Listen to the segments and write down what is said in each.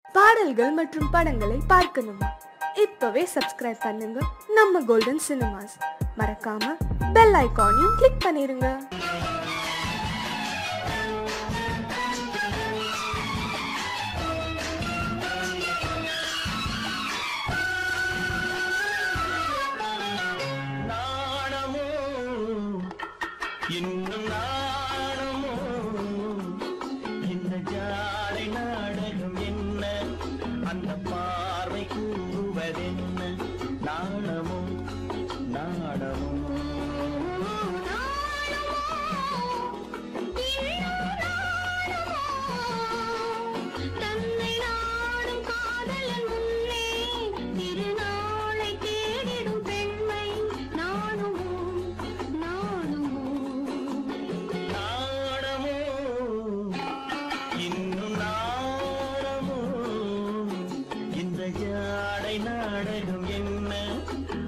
பாடல்கள் மற்றும் படங்களை பார்க்கணுமா இப்பவே சப்ஸ்கிரைப் பண்ணுங்க நம்ம கோல்டன் சினிமாஸ் மறக்காம பெல் ஐகானையும் கிளிக் பண்ணிருங்க நாணமோ இன்னும் நாணமோ இந்த ஜாடை நாடகம் என்ன அந்த பார்வை கூறுவதென்ன நாணமோ நாணமோ தன்னை நாடும் காதலன் முன்னே திருநாளை தேடிடும் பெண்மை நானுமோ நானுமோ நாணமோ இன்னும் நாணமோ இந்த ஜாடை நாடகம் என்ன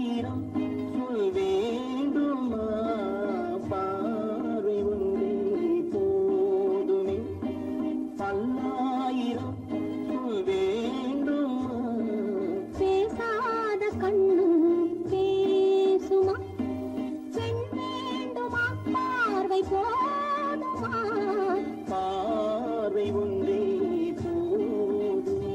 பல்லாயிரம் சொல் வேண்டுமா பார்வை ஒன்றே போதுமே பல்லாயிரம் சொல் வேண்டுமா பேசாத கண்ணும் பேசுமா பெண் வேண்டுமா பார்வை போதுமா பார்வை ஒன்றே போதுமே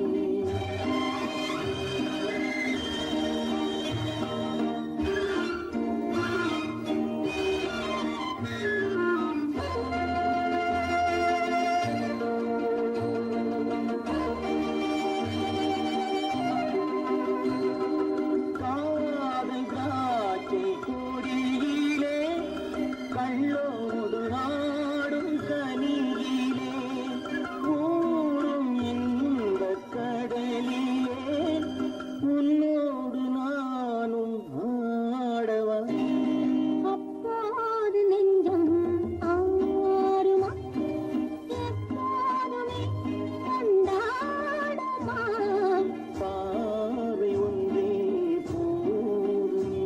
காதல் காற்றை கொடியிலே கள்ளோடு நாடும் கனியிலே ஊரும் இந்த கடலிலே உன்னோடு நானும் ஆடவா அப்போது நெஞ்சம் ஆறுமா எப்போதுமே கொண்டாடுமா பார்வை ஒன்றே போதுமே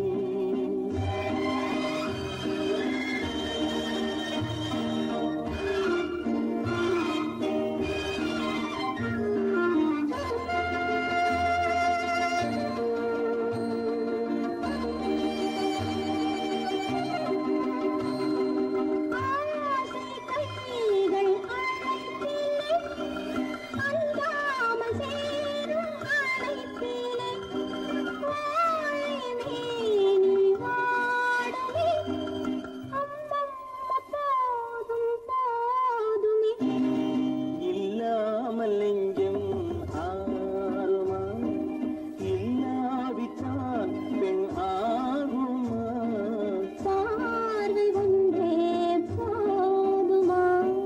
ஆசை கைகள் அழைப்பிலே அஞ்சாமல் சேரும் அழைப்பிலே வாழை மேனி வாடுமே அம்மம்மா போதும் போதுமே இல்லாமல் நெஞ்சம் ஆறுமா இல்லாவிட்டால் பெண் ஆகுமா பார்வை ஒன்றே போதுமா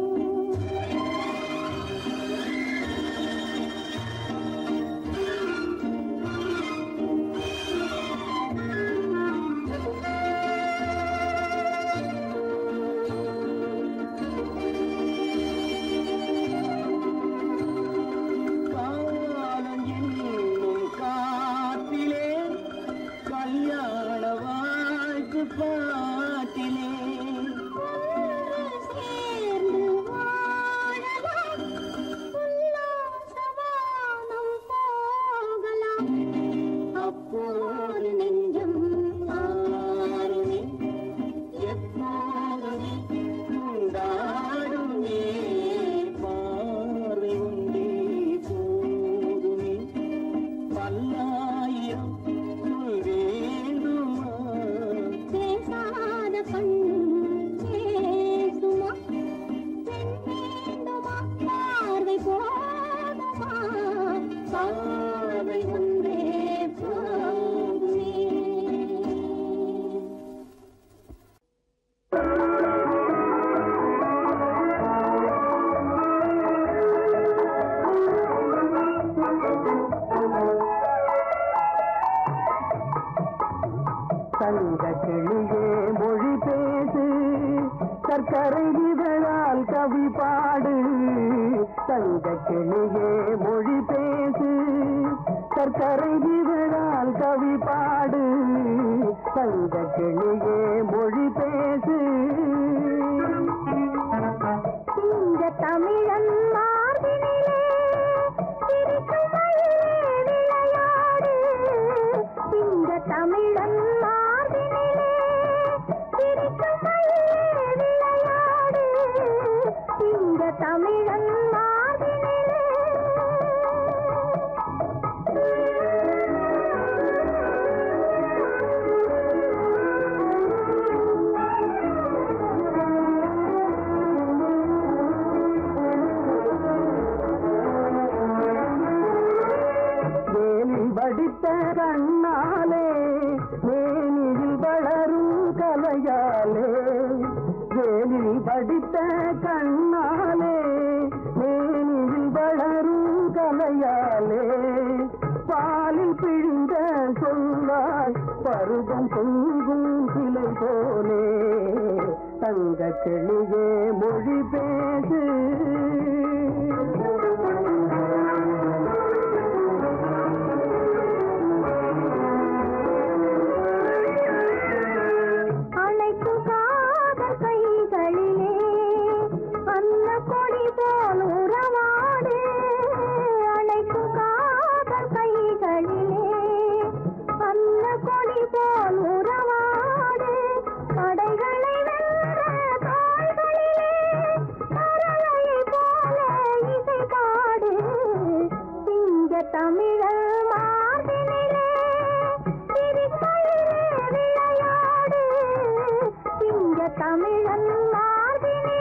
காலம் என்னும் காத்திலே கல்யாண வாழ்த்து பாட்டிலே ஒன்று சேர்ந்து வாழலாம் உல்லாசவானம் போகலாம் அப்போது நெஞ்சம் ஆறுமே எப்போதுமே கொண்டாடுமே பார்வை உண்டே போதுமே பல்லாயிரம் சொல் வேண்டுமா பேசாத கண்ணும் பேசுமா பெண் வேண்டுமா பார்வை போதுமா பார்வை ஒன்றே போதுமே தங்க கிளியே மொழி பேசு சர்க்கரை இதழால் கவி பாடு தங்க கிளியே மொழி பேசு சர்க்கரை இதழால் கவி பாடு தங்க கிளியே மொழி பேசு இந்த தமிழன் மார்பினிலே சிரிக்கும் மயிலே விளையாடு இந்த தமிழன் மார்பினிலே சிரிக்கும் மயிலே விளையாடு இந்த தமிழன் வேலில் படித்த கண்ணாலே மேனியில் வளரும் கலையாலே வேலில் படித்த கண்ணாலே மேனியில் வளரும் கலையாலே பாலில் பிழிந்த சொல்லாய் பருவம் பொங்கும் சிலை போலே தங்க கிளியே மொழி பேசு தமிழன் மார்பினிலே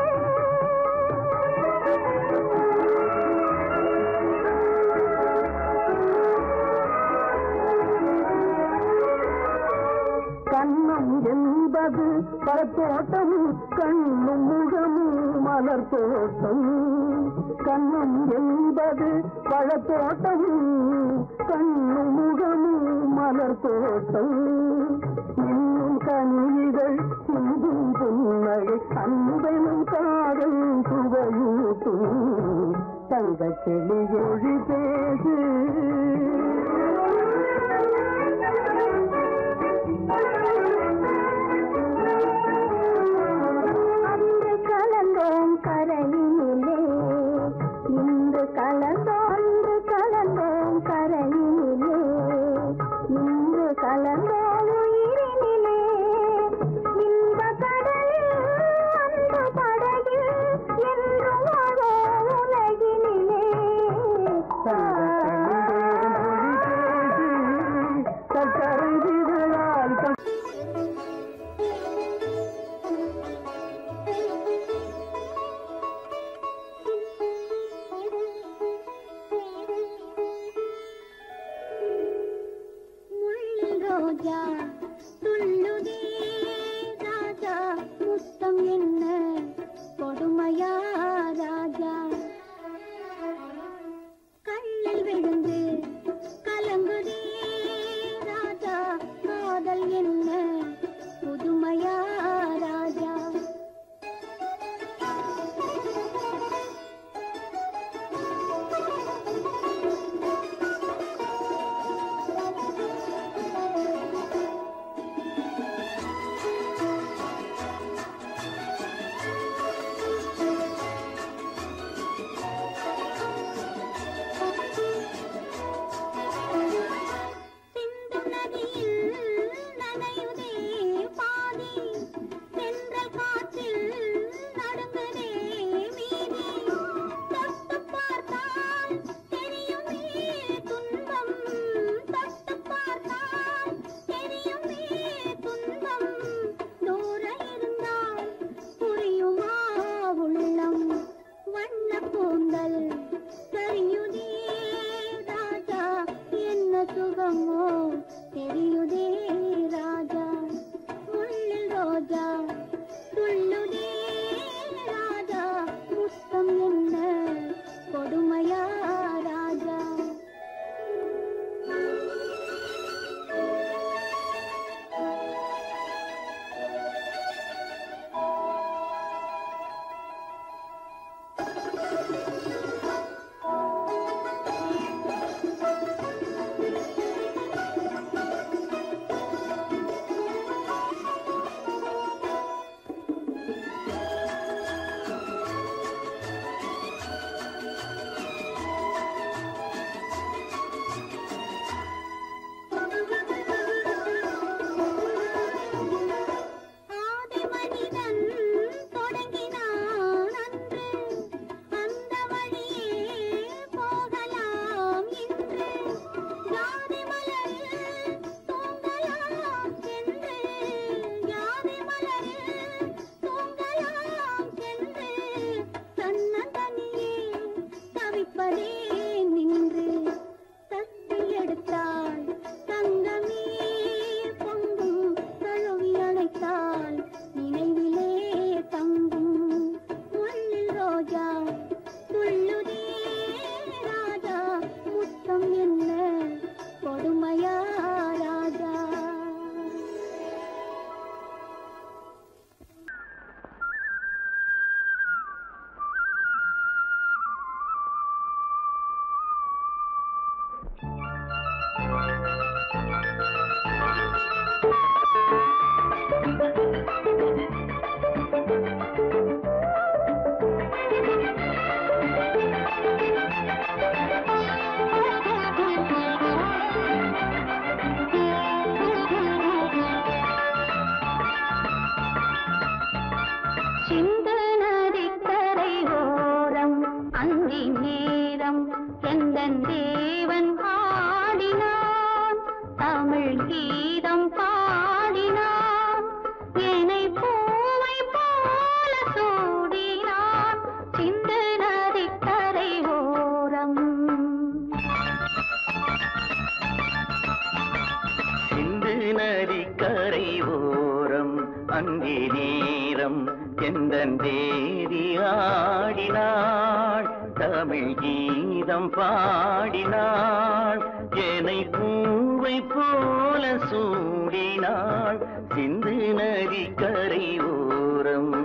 கண்ணம் என்பது பழத்தோட்டம் கண்ணும் முகமும் மலர் தோட்டம் கண்ணம் என்பது பழத்தோட்டம் கண்ணும் முகமும் மலர் தோட்டம் இன்னும் கனிகள் சிந்தும் புன்னகை அன்பெனும் காதல் சுவையூட்டும் தங்க செடியொழி பேசு அன்று கலந்தோம் கரையினிலே இன்று கலந்தோம் அன்று கலந்தோம் கரையினிலே இன்று கலந்தோம் உயிரினிலே இன்ப கடலில் அந்த படகில் என்றும் வாழோம் உலகினிலே சக்கரை விழால் ரோஜா துள்ளுதே ராஜா முத்தம் என்ன கொடுமையா ராஜா கண்ணில் விழுந்து கலங்குதே ராஜா காதல் என்ன புதுமையா ராஜா நதிக்கரை ஓரம் அங்கே நேரம் எந்தன் தேவி ஆடினாள் தமிழ் கீதம் பாடினாள் என்னை பூவை போல சூடினாள் சிந்து நதிக்கரை ஓரம்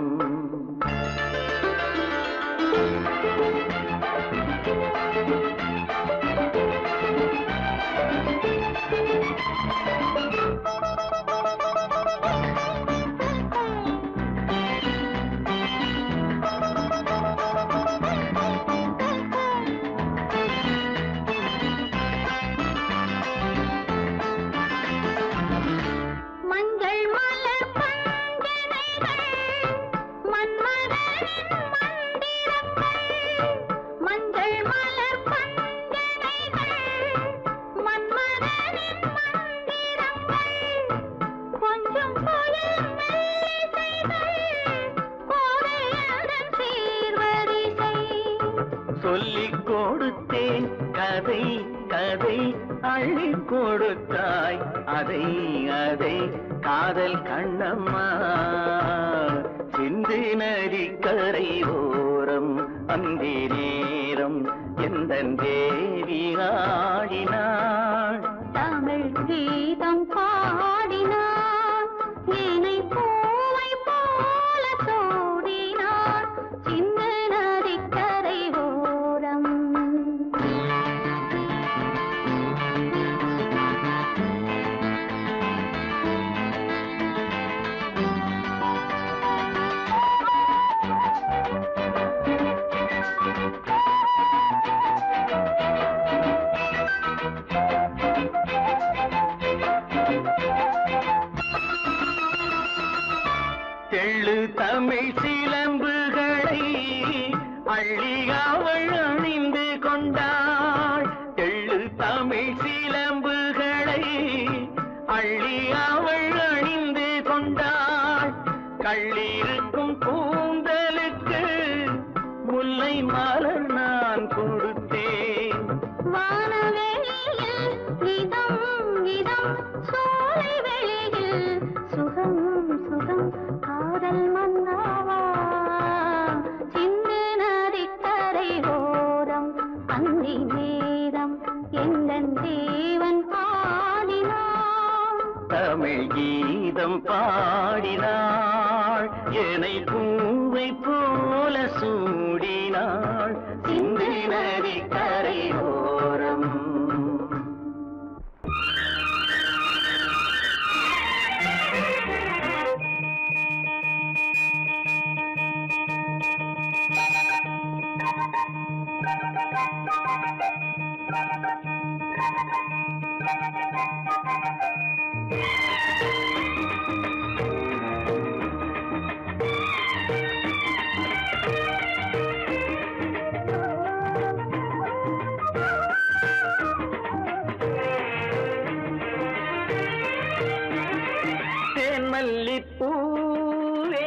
மஞ்சள் மலர் பஞ்சனைகள் மன்மதனின் மந்திரங்கள் மஞ்சள் மலர் பஞ்சனைகள் மன்மதனின் மந்திரங்கள் கொஞ்சம் புயல் மெல்லிசைகள் கோதையதன் சீர்வரிசை சொல்லிக் கொடுத்தேன் கதை கதை அள்ளி கொடுத்தாய் அதை அதை காதல் கண்ணம்மா சிந்து நதிக்கரை ஓரம் அந்தி நேரம் எந்த தேவி ஆடினாள் தமிழ் கீதம் பாடினார் இணை பூவை போல சூடினார் சின்ன நதிக்கரை ஓரம் தெள்ளு தமிழ் சிலம்புகளை அள்ளி அவள் அணிந்து கொண்டாள் தெள்ளு தமிழ் சிலம்புகளை அள்ளி அவள் அணிந்து கொண்டாள் கள்ளிருக்கும் கூந்தலுக்கு முல்லை மலர் நான் கொடுத்தேன் வானவெளியில் இதம் இதம் சோலை வெளியில் சுகம் சுகம் காதல் மன்னாவா சிந்து நதிக்கரை ஓரம் அந்தி நேரம் எந்தன் தேவன் பாடினான் தமிழ் கீதம் பாடினாள் என்னை பூவை போல சூடினாள் சிந்து நதி கரையோரம் தேன்மல்லிப்பூவே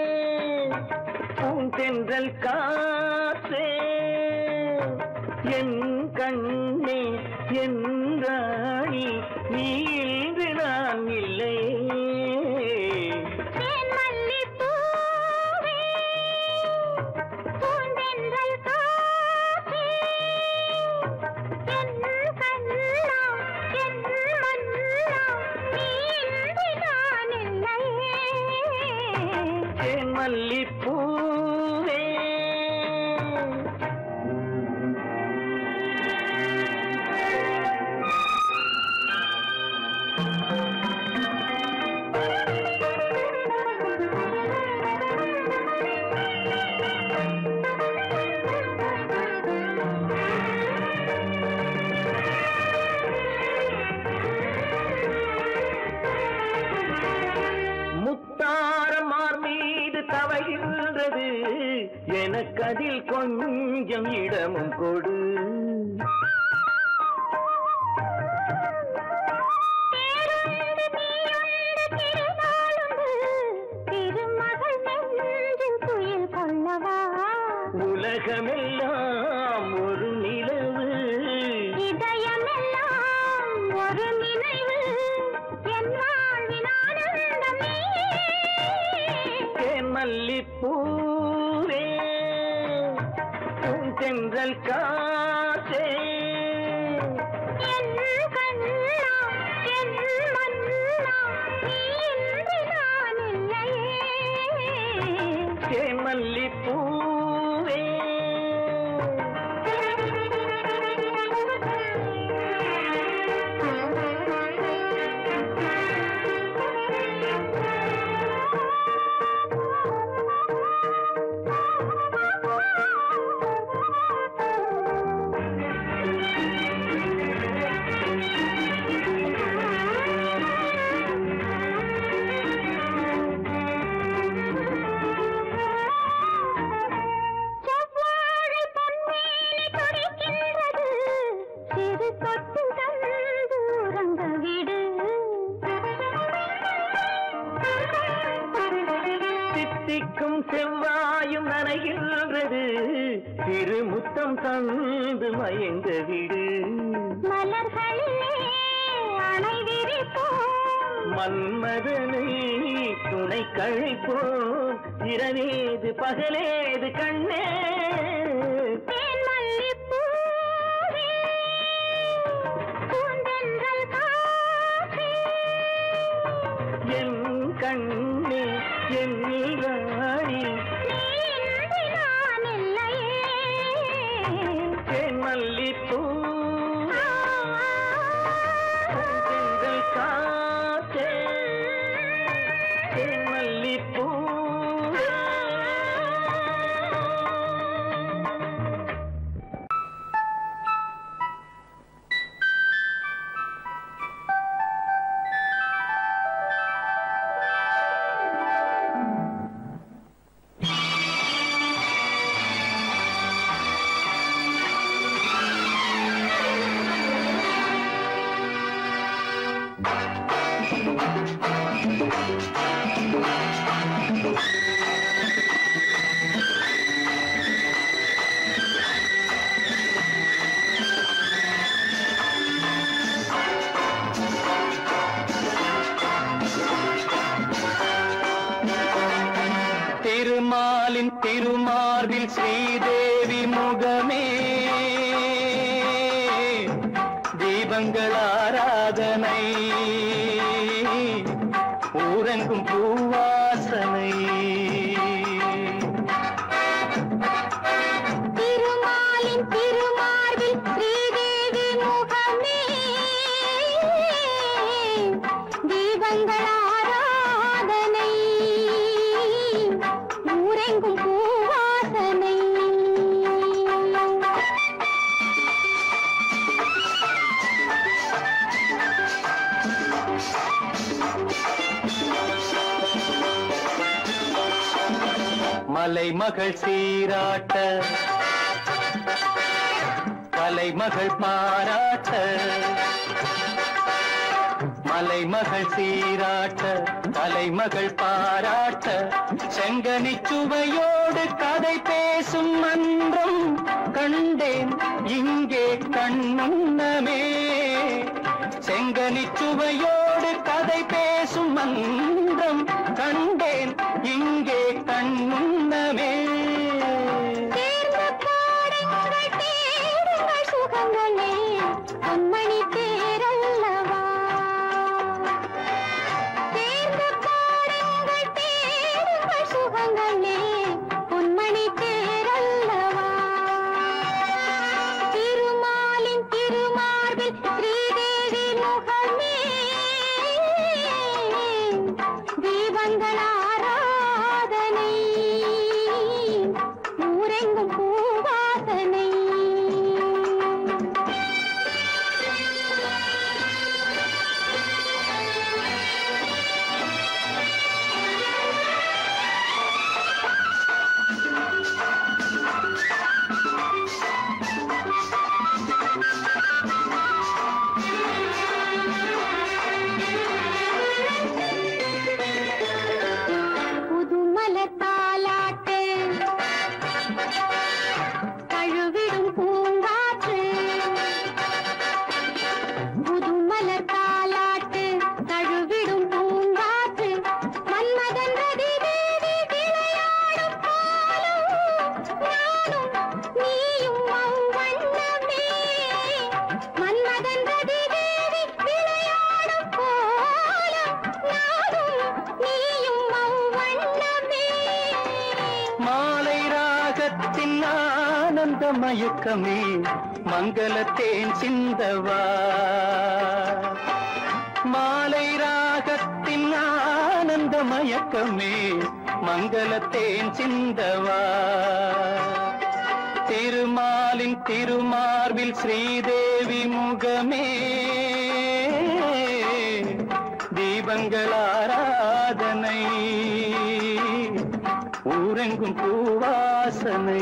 பூந்தென்றல் காற்றே என் கண்ணே என் ராணி நீ இன்று நான் இல்லையே தேன்மல்லிப்பூவே, பூந்தென்றல் காற்றே, என் கண்ணா, என் மன்னா, நீ இன்றி நான் இல்லையே. தேன்மல்லிப்பூவே முத்தாரமார் மீது தவழ்கின்றது எனக்கதில் கொஞ்சம் இடமும் கொடு தேருண்டு தீயுண்டு திருநாளுண்டு, திருமகள் நெஞ்சில் துயில் கொள்ளவா உலகமெல்லாம் ஒரு நிலவு இதயமெல்லாம் ஒரு நினைவு என் வாழ்வின் ஆனந்தம் நீயே தேன் மல்லிப்பூவே பூந்தென்றல் காற்றே என் கண்ணா என் மன்னா நீ இன்றி நான் இல்லையே தேன் மல்லிப்பூவே செவ்வாழை பொன்மேனி துடிக்கின்றது சிறு தொட்டு தந்து உறங்க விடு தித்திக்கும் செவ்வாயும் நனைகின்றது திருமுத்தம் தந்து மயங்க விடு மலர்களிலே அணை விரிப்போம் மன்மதனை துணை கழிப்போம் இரவேது பகலேது கண்ணே தேன் மல்லிப்பூவே பூந்தென்றல் காற்றே என் கண்ணே என் ராணி நீ இன்றி நான் இல்லையே தேன் மல்லிப்பூ செங்கல் காற்றே தேன் மல்லிப்பூ திருமாலின் திருமார்பில் ஸ்ரீதேவி முகமே தீபங்கள் ஆராதனை ஊரங்கும் பூவாசனை திருமாலின் திருமார்பில் ஸ்ரீதேவி முகமே தீபங்கள் ஆராதனை ஊரெங்கும் பூவாசனை மலைமகள் சீராட்ட கலைமகள் பாராட்ட மலைமகள் சீராட்ட கலைமகள் பாராட்ட செங்கனி சுவையோடு கதை பேசும் மன்றம் கண்டேன் இங்கே கண்முன்னமே செங்கனி சுவையோடு கதை பேசும் மன்றம் கண்டேன் இங்கே கண்முன்னமே தேர்ந்த பாடுங்கள் தேடுங்கள் சுகங்களே பொன்மணி தேரல்லவா தேர்ந்த பாடுங்கள் தேடுங்கள் சுகங்களே பொன்மணி தேரல்லவா திருமாலின் திருமார்பில் ஸ்ரீதேவி முகமே தீபங்கள் ஆராதனை ஊரெங்கும் பூவாசனை ராகத்தின் ஆனந்த மயக்கமே மங்களத்தேன் சிந்தவா மாலை ராகத்தின் ஆனந்த மயக்கமே மங்களத்தேன் சிந்தவா திருமாலின் திருமார்பில் ஸ்ரீதேவி முகமே தீபங்கள் ஆராதனை ஊரெங்கும் பூவாசனை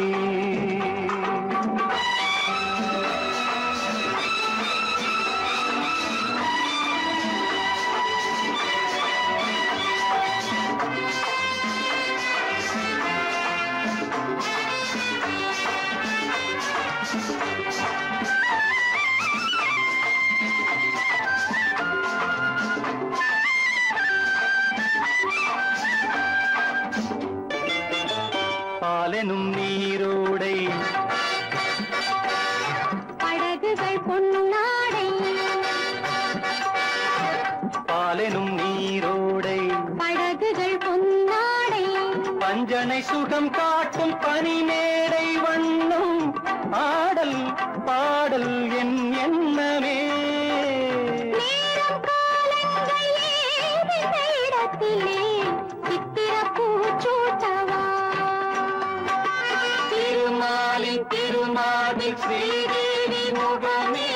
பாலெனும் நீரோடை படகுகள் பொன்னாடை பாலெனும் நீரோடை படகுகள் பொன்னாடை பஞ்சனை சுகம் காட்டும் பனிமேடை வண்ணம் ஆடல் பாடல் என் எண்ணமே நேரம் காலங்கள் ஏது இந்த இடத்திலே சித்திர பூச்சூட்டவா திருமாலின் திருமாலில் ஸ்ரீதேவி முகமே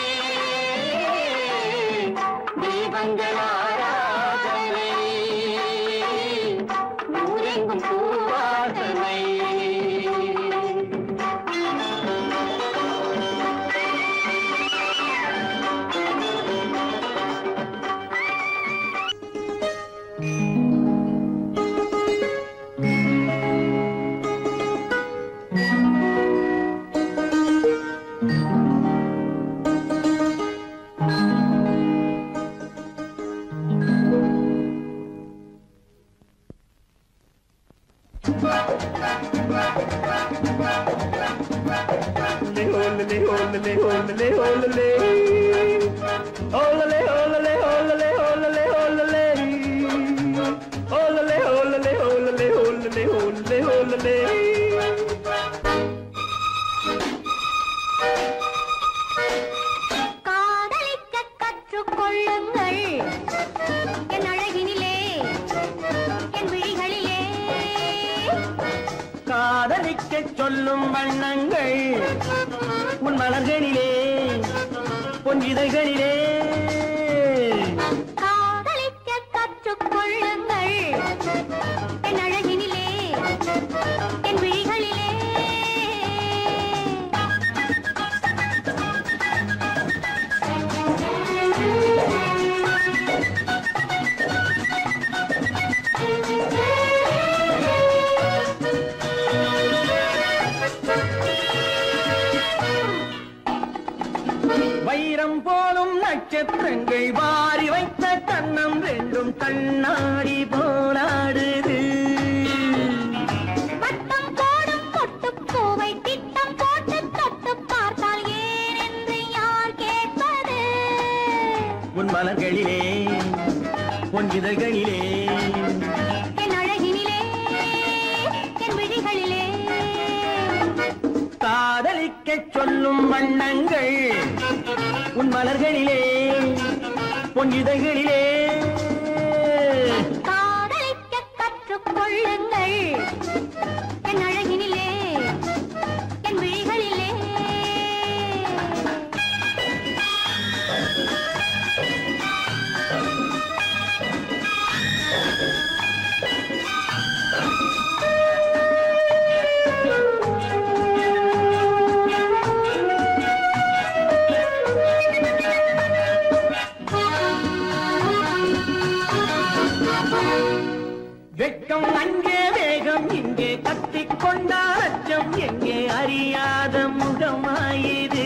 தீபங்கள் ஆராதனை ஊரெங்கும் பூவாதனை காதலிக்க கற்றுக்கொள்ளுங்கள் என் அழகினிலே என் விழிகளிலே காதலிக்க சொல்லும் வண்ணங்கள் உன் மலர்களிலே பொன் இதழ்களிலே காதலிக்க கற்றுக்கொள்ளுங்கள் என் அழகினிலே என் விழிகளிலே வைரம் போலும் நட்சத்திரங்கள் வாரி வைத்த கண்ணம் ரெண்டும் கண்ணாடி போலாடுது வட்டம் போடும் பொட்டுப்பூவை திட்டம் போட்டு தொட்டு பார்த்தால் ஏன் என்று யார் கேட்பது உன் மலர்களிலே பொன் இதழ்களிலே என் அழகினிலே என் விழிகளிலே காதலிக்க சொல்லும் வண்ணங்கள் உன் மலர்களிலே பொன் இதழ்களிலே காதலிக்க கற்றுக்கொள்ளுங்கள் என் அழகினிலே என் விழிகளிலே வெட்கம் அங்கே வேகம் இங்கே கத்திக் கொண்டால் அச்சம் எங்கே அறியாத முகமாயிது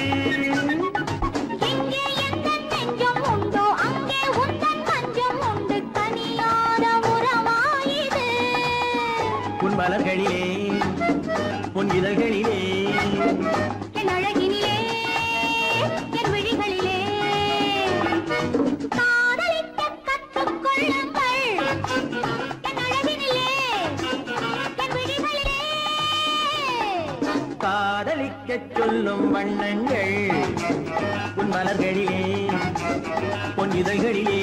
எங்கே எந்த நெஞ்சம் உண்டோ அங்கே உந்தன் மஞ்சம் உண்டு தனியாத உறவாயிது உன் மலர்களிலே உன் இதழ்களிலே என் அழகினிலே என் விழிகளிலே காதலிக்க கற்றுக்கொள்ளுங்கள் என் அழகினிலே என் விழிகளிலே காதலிக்கச் சொல்லும் வண்ணங்கள் உன் மலர்களிலே உன் இதழ்களிலே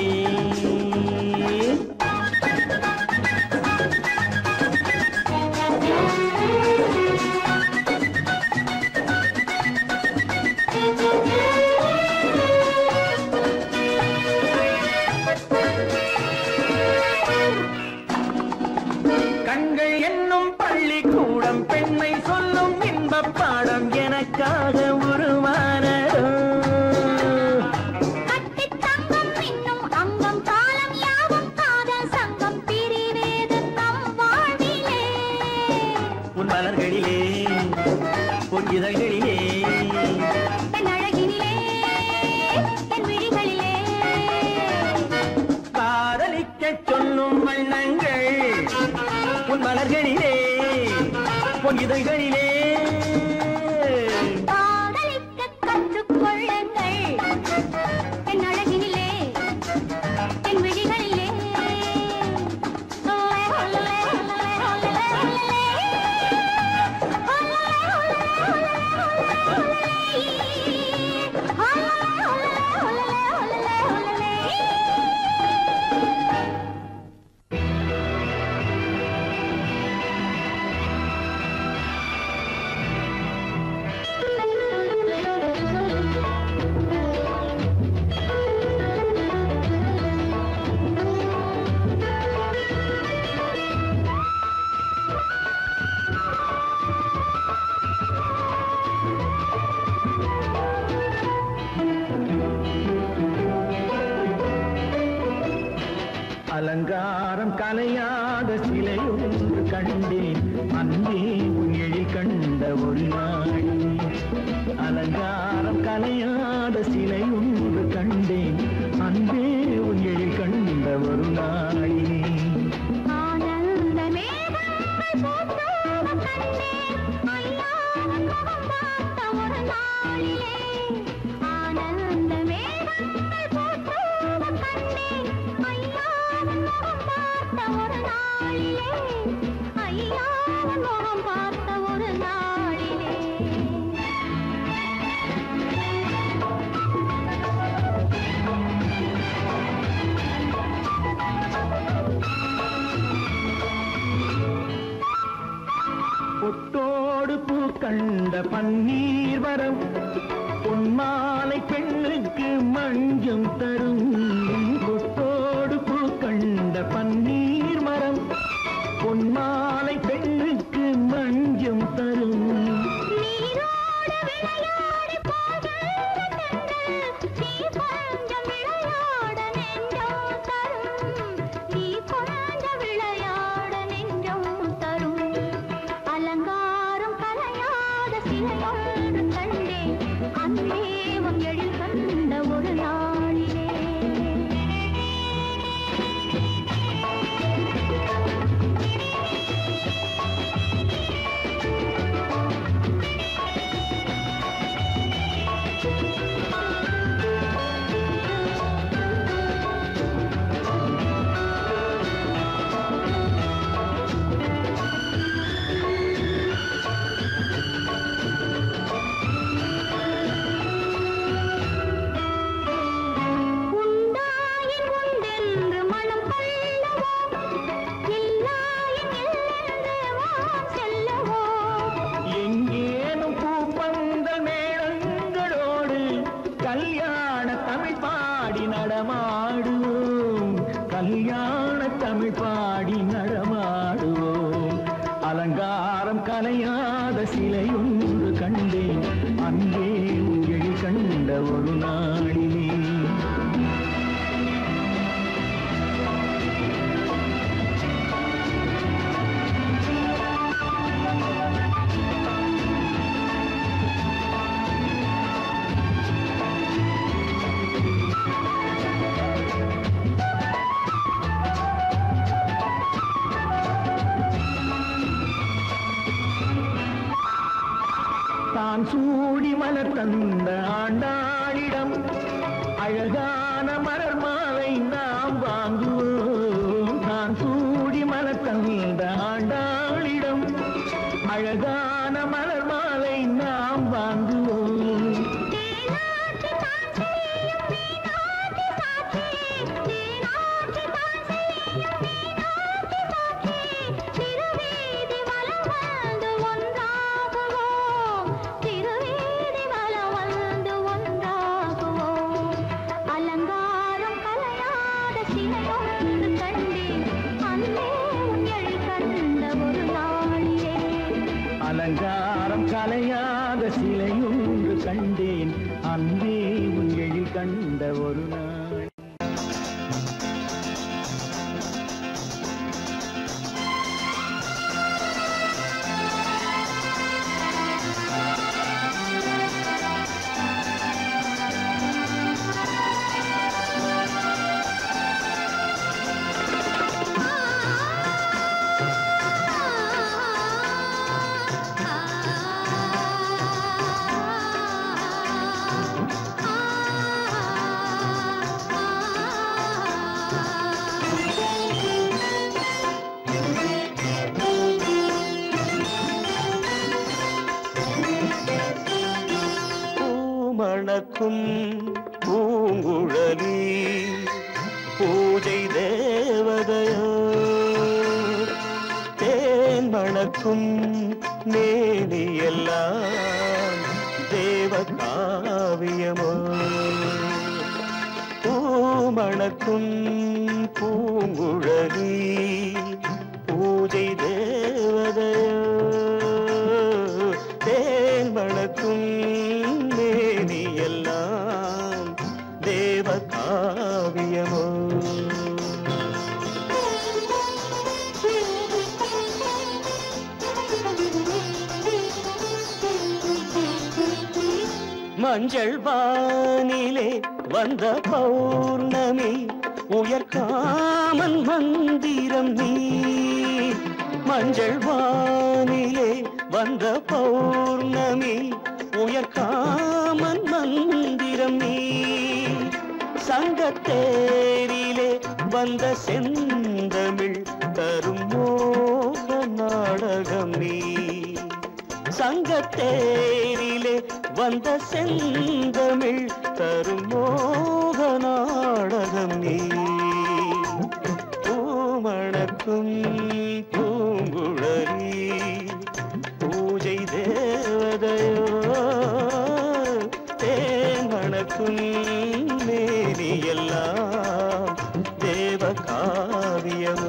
கண்கள் என்னும் பள்ளிக்கூடம் பெண்மை சொல்லும் இன்பப் பாடம் எனக்காக உருவானதோ கட்டித் தங்கம் மின்னும் அங்கம் காலம் யாவும் காதல் சங்கம் பிரிவேது நம் வாழ்விலே உன் மலர்களிலே உன் இதழ்களிலே என் அழகினிலே என் விழிகளிலே காதலிக்கச் சொல்லும் வண்ணங்கள் உன் மலர்களிலே உன் இதழ்களிலே காதலிக்கக் கற்றுக்கொள்ளுங்கள் என் அழகினிலே என் விழிகளிலே ஒல்லே, ஒல்லே, ஒல்லே, ஒல்லே, ஒல்லே. ஒல்லே, ஒல்லே, ஒல்லே, ஒல்லே, ஒல்லே. ஒல்லே, ஒல்லே, ஒல்லே, ஒல்லே, ஒல்லே. அலங்காரம் கலையாத சிலை ஒன்று கண்டேன் அன்பே உன் எழில் கண்ட ஒரு நாள் அலங்காரம் கலையாத சிலை ஒன்று கண்டேன் அன்பே உன் எழில் கண்ட ஒரு நாளினே ஆனந்த மேகங்கள் பூத்தோட கண்டேன் ஐயாவின் முகம் பார்த்த ஒரு நாளிலே ஆனந்த மேகங்கள் பூத்தோட கண்டேன் ஐயாவின் முகம் பார்த்த ஒரு நாளிலே ஐயாவின் முகம் பார்த்த ஒரு நாளிலே பொட்டோடு பூ கண்ட பன்னீர் வரம் பொன்மாலை பெண்ணுக்கு மஞ்சம் தரும் பொட்டோடு பூ கண்ட பன்னீர் மரம் பொன்மாலை பெண்ணுக்கு மஞ்சம் தரும் நீரோடு விளையாடி போகின்ற தென்றல், நீ கொஞ்சம் விளையாட நெஞ்சம் தரும். நீ கொஞ்சம் விளையாட நெஞ்சம் தரும். அலங்காரம் கலையாத சிலையொன்று கண்டேன். அன்பே உன் எழில் கண்ட ஒரு நாளிலே உண்டாயின் உண்டென்று மனம் கொள்ளவோ இல்லாயின் இல்லென்று வான் செல்லவோ எங்கேனும் பூப்பந்தல் மேளங்களோடு கல்யாண தமிழ் பாடி நடமாடுவோம் கல்யாண தமிழ் பாடி நடமாடுவோம் அலங்காரம் கலையாத சிலை ஒன்று கண்டேன் அங்கே உங்கள் கண்ட ஒரு நாளிலே தான் சூடி மலர் தந்த ஆண்டாளிடம் அழகான மலர் மாலை நாம் வாங்குவோம் தான் சூடி மலர் தந்த ஆண்டாளிடம் அழகான மலர் மாலை நாம் வாங்குவோம் அலங்காரம் கலையாத சிலையொன்று கண்டேன் அன்பே உன் எழில் கண்ட ஒரு நாள் பூமணக்கும் பூங்குழலி பூஜை தேவதையோ தேன் மணக்கும் மேனியெல்லாம் தேவ காவியமோ பூமணக்கும் பூங்குழலி பூஜை தேவதையோ தேன் மணக்கும் மேனி எல்லாம் தேவ காவியமோ மஞ்சள் வானிலே வந்த பௌர்ணமி உயர் காமன் மந்திரம் நீ மஞ்சள் வானிலே வந்த பௌர்ணமி உயர் காமன் மந்திரம் நீ சங்கத்தேரிலே வந்த செந்தமிழ் தரும் மோக நாடகம் நீ சங்கத்தேரிலே வந்த செந்தமிழ் தரும் மோக நாடகம் நீ பூமணக்கும் பூங்குழலி பூஜை தேவதையோ தேமணக்கும் மேனி எல்லாம் தேவ காவியமோ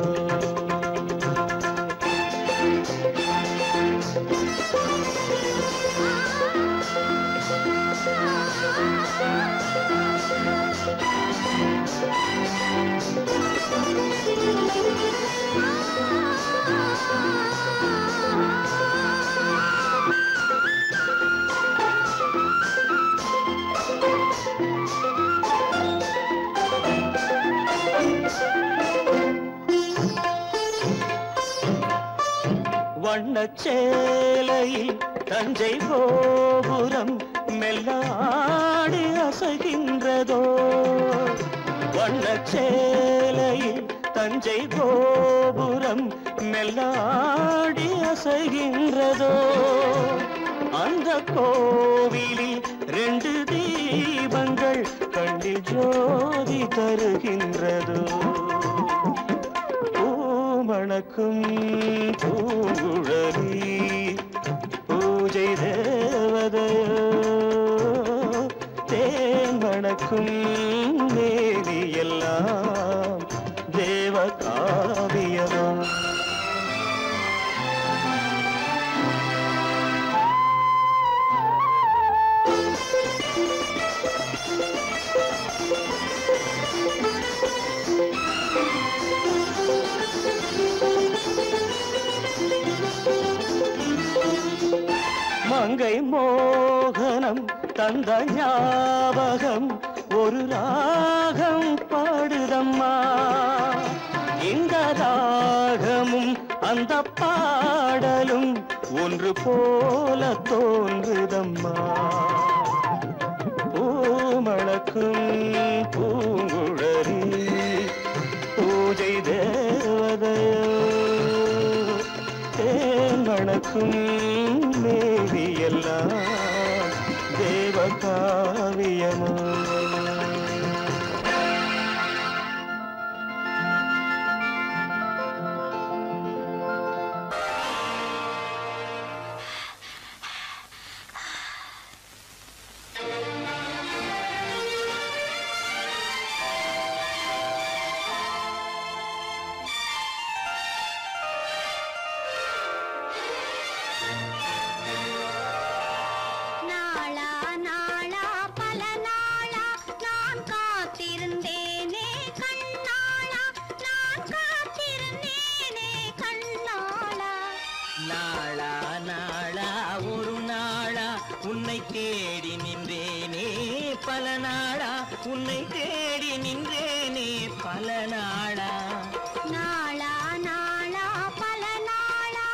வண்ணச்சேலையில் தஞ்சை கோபுரம் மெல்லாடி அசைகின்றதோ வண்ணச்சேலையில் தஞ்சை கோபுரம் மெல்லாடி அசைகின்றதோ அந்த கோவிலில் ரெண்டு தீபங்கள் கண்ணில் ஜோதி தருகின்றதோ பூமணக்கும் பூங்குழலி பூஜை தேவதையோ தேன் மணக்கும் மேனி எல்லாம் தேவ காவியமோ மங்கை மோகனம் தந்த ஞாபகம் ஒரு ராகம் பாடுதம்மா இந்த ராகமும் அந்த பாடலும் ஒன்று போல தோன்றுதம்மா பூமணக்கும் பூங்குழலி பூஜை தேவதையோ தேமணக்கும் மேவி எல்லாம் தேவ காவியமோ உன்னை தேடி நின்றேனே பல நாளா உன்னை தேடி நின்றேனே பல நாளா நாளா நாளா பல நாளா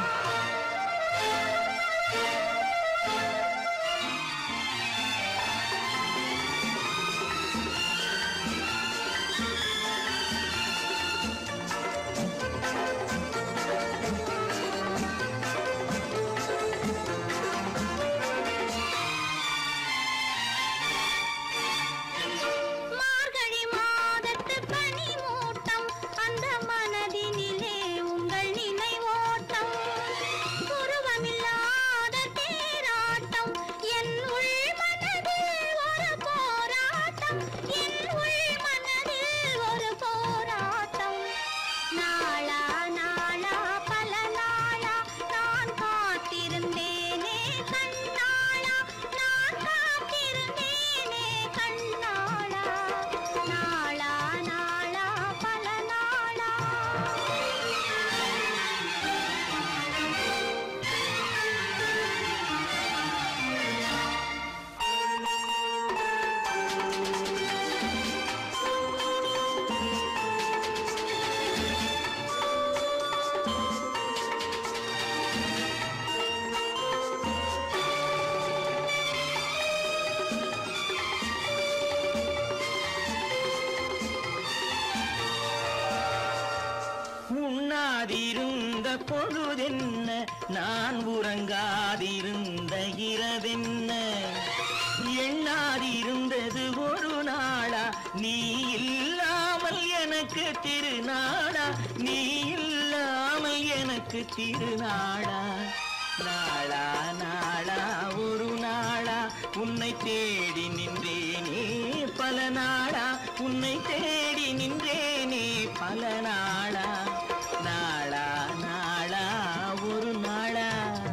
மார்கழி மாதத்து பனி மூட்டம் அந்த மனதினிலே உங்கள் நினைவோட்டம் உருவமில்லாத தேராட்டம் என் உள் மனதில் ஒரு போராட்டம் என் உள் மனதில் ஒரு போராட்டம் நாளா நாளா பல நாளா நான் காத்திருந்தேனே கண்ணாளா நான் காத்திருந்தேனே கண்ணாளா நாளா நாளா பல நாளா உண்ணாதிருந்த பொழுதென்ன நான் உறங்காதிருந்த இரவென்ன எண்ணாதிருந்தது ஒரு நாளா நீ இல்லாமல் எனக்கு திருநாளா நீ இல்லாமல் எனக்கு திருநாளா நாளா நாளா ஒரு நாளா உன்னை தேடி நின்றேனே பல நாளா உன்னை தேடி நின்றேனே பல நாளா நாளா நாளா ஒரு நாளா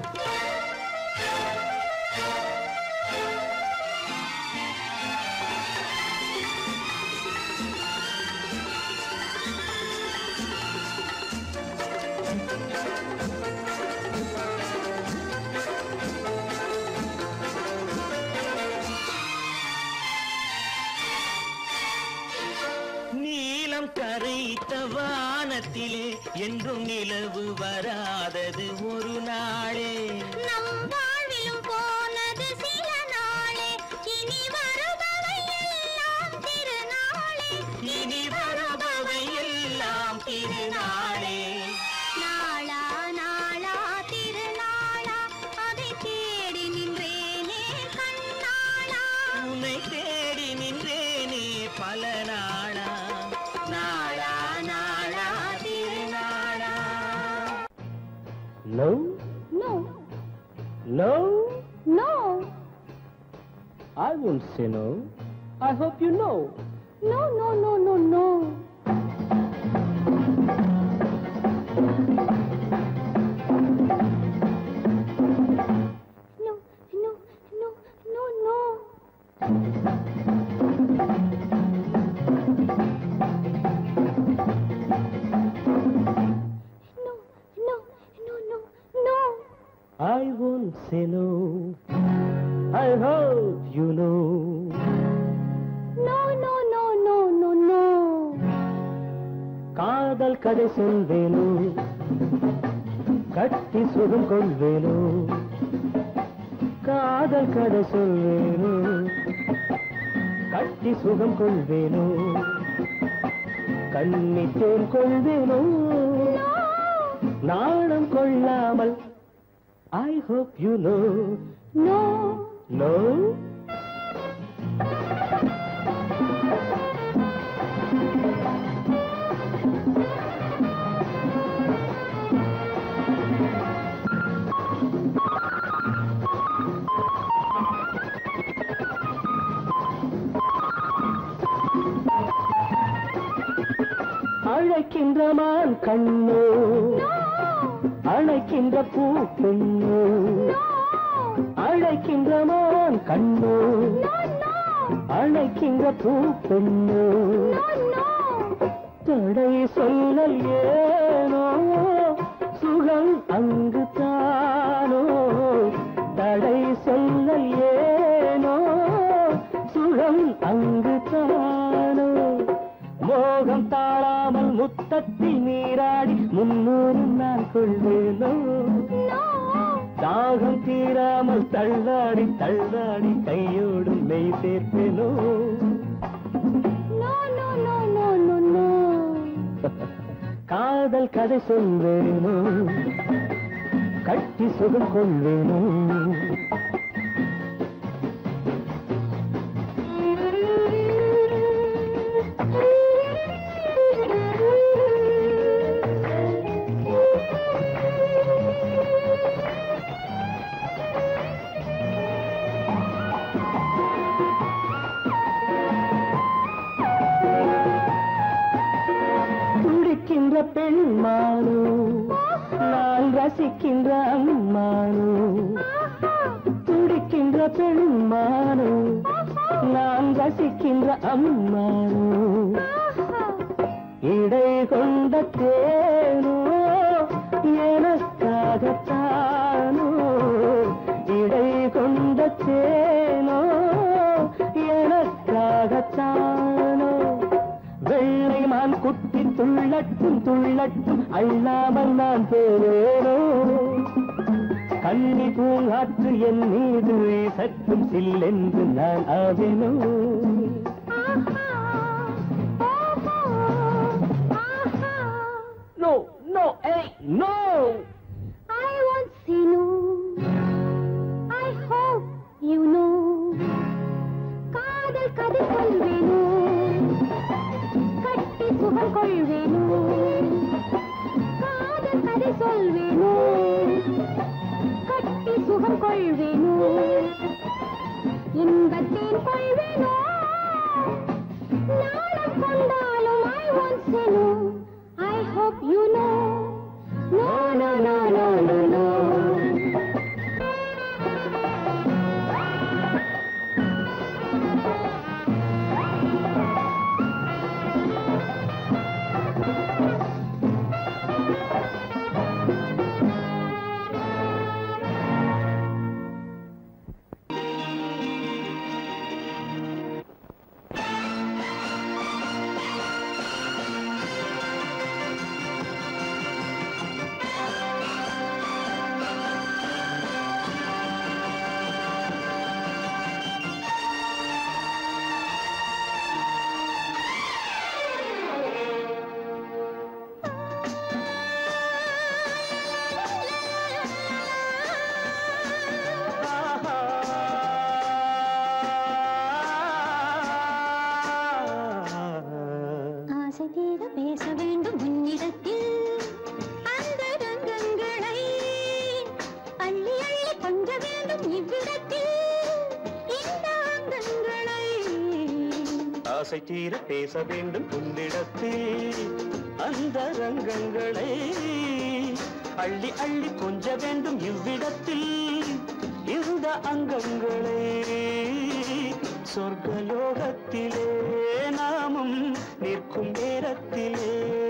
நீலம் கரைத்த வானத்திலே என்றும் நிலவு வராதது ஒரு நாளே நம் வாழ்விலும் போனது சில நாளே இனி வருபவை எல்லாம் திருநாளே இனி வருபவை எல்லாம் திருநாளே நாளா நாளா திருநாளா அதை தேடி நின்றேனே கண்ணாளா உன்னை தேடி நின்றேனே பல நாளா நாளா நாளா திருநாளா No, no no, no I won't say no. I hope you know. No no no no no No, no, no, no, no. No, no, no, no, no. I won't say no. I hope you know. No, no, no, no, no, no. காதல் கதை சொல்வேனோ கட்டி சுகம் கொள்வேனோ காதல் கதை சொல்வேனோ கட்டி சுகம் கொள்வேனோ கண்ணித்தேன் கொள்வேனோ நாணம் கொள்ளாமல் I hope you know No, no அழைக்கின்ற மான் கண்ணோ அழைக்கின்ற பூ பெண்ணோ அழைக்கின்ற மான் கண்ணோ அழைக்கின்ற பூ பெண்ணோ தடை சொல்லல் ஏனோ சுகம் அங்கு தானோ தடை சொல்லல் முத்தத்தில் நீராடி முன்னூறு நான் கொள்வேனோ தாகம் தீராமல் தள்ளாடி தள்ளாடி கையோடு மெய் சேர்ப்பேனோ காதல் கதை சொல்வேனோ கட்டி சுகம் கொள்வேனோ துடிக்கின்ற பெண்மானோ நான் ரசிக்கின்ற அம்மானோ துடிக்கின்ற பெண்மானோ நான் ரசிக்கின்ற அம்மானோ இடை கொண்ட தேனோ எனக்காகத்தானோ இடை கொண்ட தேனோ எனக்காகத்தானோ வெள்ளை மான் குட்டி துள்ளட்டும் துள்ளட்டும் அள்ளாமல் நான் போவேனோ கண்ணி பூங்காற்று என் மீது சற்றும் சில்லென்று நான் ஆவேனோ நோ நோ ஏய் no I won't say no. I hope you know. காதல் கதை சொல்வேனோ கட்டி சுகம் கொள்வேனோ காதல் கதை சொல்வேனோ கட்டி சுகம் கொள்வேனோ இன்பத்தேன் கொள்வேனோ நாளம் கொண்டாலும் I won't say no. I hope you know. No, no, no, no, no, no. ஆசை தீர பேச வேண்டும் உன்னிடத்தில் அந்த ரங்கங்களை அள்ளி அள்ளி கொஞ்ச வேண்டும் இவ்விடத்தில் இந்த அங்கங்களை ஆசை தீர பேச வேண்டும் உன்னிடத்தில் அந்த ரங்கங்களை அள்ளி அள்ளி கொஞ்ச வேண்டும் இவ்விடத்தில் இந்த அங்கங்களை சொர்க்கலோகத்திலே நாமும் நிற்கும் நேரத்திலே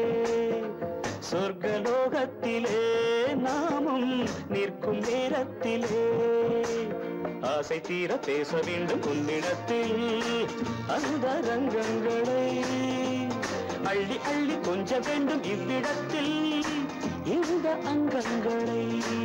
சொர்க்கலோகத்திலே நாமும் நிற்கும் நேரத்திலே ஆசை தீர பேச வேண்டும் உன்னிடத்தில் அந்த ரங்கங்களை அள்ளி அள்ளி கொஞ்ச வேண்டும் இவ்விடத்தில் இந்த அங்கங்களை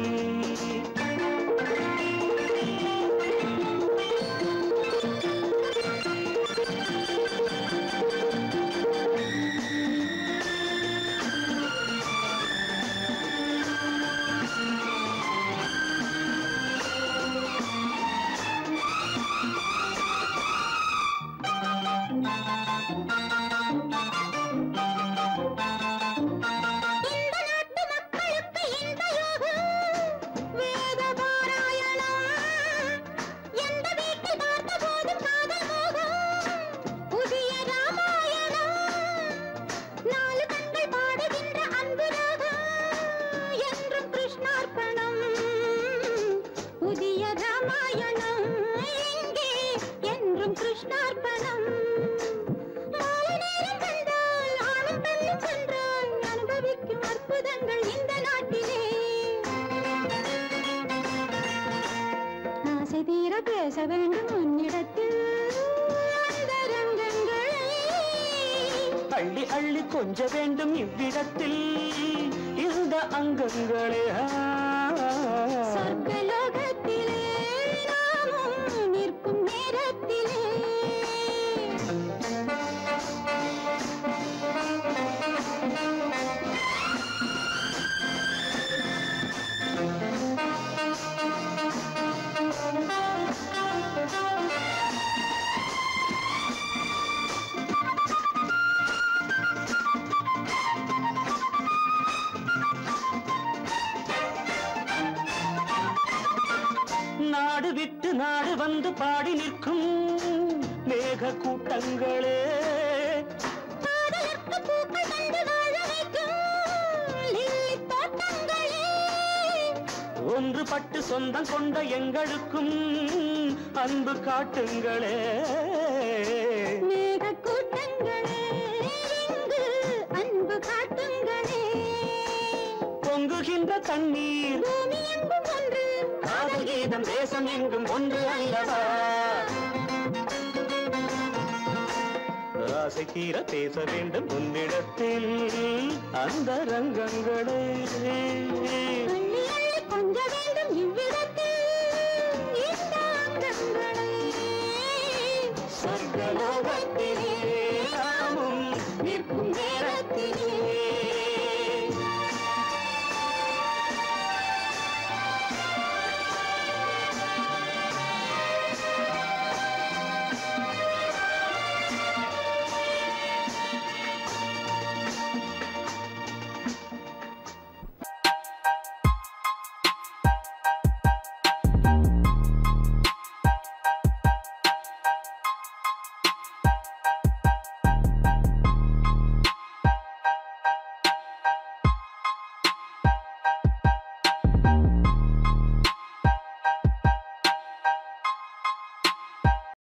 இந்த நாட்டு மக்களுக்கு இந்த யோகம் வேத பாராயணம் எந்த வீட்டில் பார்த்த போதும் காதல் மோகம் புதிய ராமாயணம் நாலு கண்கள் பாடுகின்ற அன்பு ராகம் என்றும் கிருஷ்ணார்ப்பணம் புதிய ராமாயணம் இங்கே என்றும் கிருஷ்ணார்ப்பணம் மாலை நேரம் வந்தால் ஆணும் பெண்ணும் சென்றால் அனுபவிக்கும் அற்புதங்கள் இந்த நாட்டிலே ஆசை தீர பேச வேண்டும் உன்னிடத்தில் அந்த ரங்கங்களை அள்ளி அள்ளி கொஞ்ச வேண்டும் இவ்விடத்தில் இந்த அங்கங்களே ஆ. சொர்க்கலோகத்திலே நாமும் நிற்கும் நேரத்திலே நாடு விட்டு நாடு வந்து பாடி நிற்கும் மேக கூட்டங்களே காதலுக்கு பூக்கள் கண்டு வாழ வைக்கும் லில்லி தோட்டங்களே ஒன்றுபட்டு சொந்தம் கொண்ட எங்களுக்கும் அன்பு காட்டுங்களே மேக கூட்டங்களே இங்கு அன்பு காட்டுங்களே பொங்குகின்ற தண்ணீர் பூமி எங்கும் ஒன்று காதல் கீதம் தேசம் எங்கும் ஒன்று அல்லவா ஆசை தீர பேச வேண்டும் உன்னிடத்தில் அந்த ரங்கங்களே அள்ளி அள்ளி கொஞ்ச வேண்டும் இவ்விடத்தில்